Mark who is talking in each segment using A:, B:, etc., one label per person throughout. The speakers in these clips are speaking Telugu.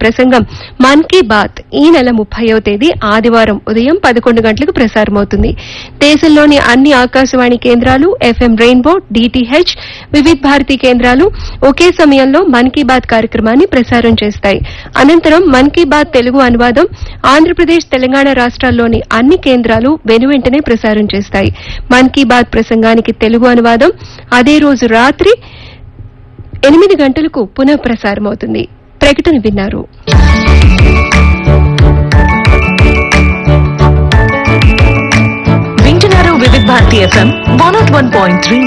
A: ప్రసంగం మన్ కీ బాత్ ఈ నెల ముప్పైవ తేదీ ఆదివారం ఉదయం పదకొండు గంటలకు ప్రసారమవుతుంది దేశంలోని అన్ని ఆకాశవాణి కేంద్రాలు FM rainbow DTH Vividh Bharati కేంద్రాలు ఒకే సమయంలో మన్ కీ బాత్ కార్యక్రమాన్ని ప్రసారం చేస్తాయి అనంతరం మన్ కీ బాత్ తెలుగు అనువాదం ఆంధ్రప్రదేశ్ తెలంగాణ రాష్ట్రాల్లోని అన్ని కేంద్రాలు వెనువెంటనే ప్రసారం చేస్తాయి మన్ కీ బాత్ ప్రసంగానికి తెలుగు అనువాదం అదే రోజు రాత్రి ఎనిమిది గంటలకు పునః ప్రసారమవుతుంది ప్రకటన విన్నారు
B: వింటున్నారు Vividh Bharati FM one nought one point three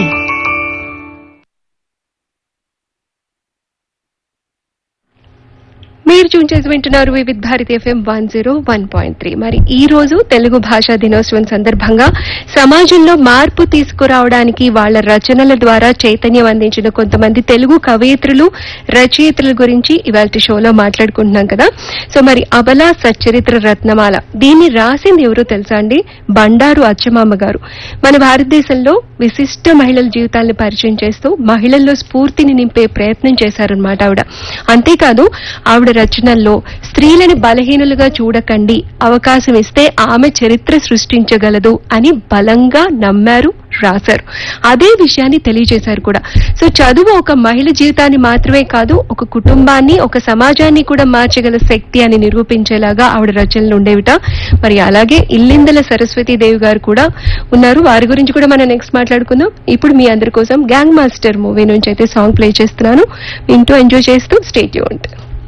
A: మీరు చూన్ చేసి వింటున్నారు Vividh Bharati FM one zero one point three మరి ఈ రోజు తెలుగు భాషా దినోత్సవం సందర్భంగా సమాజంలో మార్పు తీసుకురావడానికి వాళ్ళ రచనల ద్వారా చైతన్యం అందించిన కొంతమంది తెలుగు కవయిత్రులు రచయిత్రుల గురించి ఇవాళ షోలో మాట్లాడుకుంటున్నాం కదా సో మరి అబలా సచ్చరిత్ర రత్నమాల దీన్ని రాసింది ఎవరో తెలుసా అండి బండారు అచ్చమామ గారు మన భారతదేశంలో విశిష్ట మహిళల జీవితాలను పరిచయం చేస్తూ మహిళల్లో స్ఫూర్తిని నింపే ప్రయత్నం చేశారనమాట ఆవిడ అంతేకాదు ఆవిడ రచనల్లో స్త్రీలని బలహీనులుగా చూడకండి అవకాశం ఇస్తే ఆమె చరిత్ర సృష్టించగలదు అని బలంగా నమ్మారు రాశారు అదే విషయాన్ని తెలియజేశారు కూడా సో చదువు ఒక మహిళ జీవితాన్ని మాత్రమే కాదు ఒక కుటుంబాన్ని ఒక సమాజాన్ని కూడా మార్చగల శక్తి అని నిరూపించేలాగా ఆవిడ రచనలు ఉండేవిట మరి అలాగే ఇల్లిందల సరస్వతి దేవి గారు కూడా ఉన్నారు వారి గురించి కూడా మనం నెక్స్ట్ మాట్లాడుకుందాం ఇప్పుడు మీ అందరి కోసం గ్యాంగ్ మాస్టర్ మూవీ నుంచి అయితే సాంగ్ ప్లే చేస్తున్నాను వింటూ ఎంజాయ్ చేస్తూ స్టేట్ యూంట్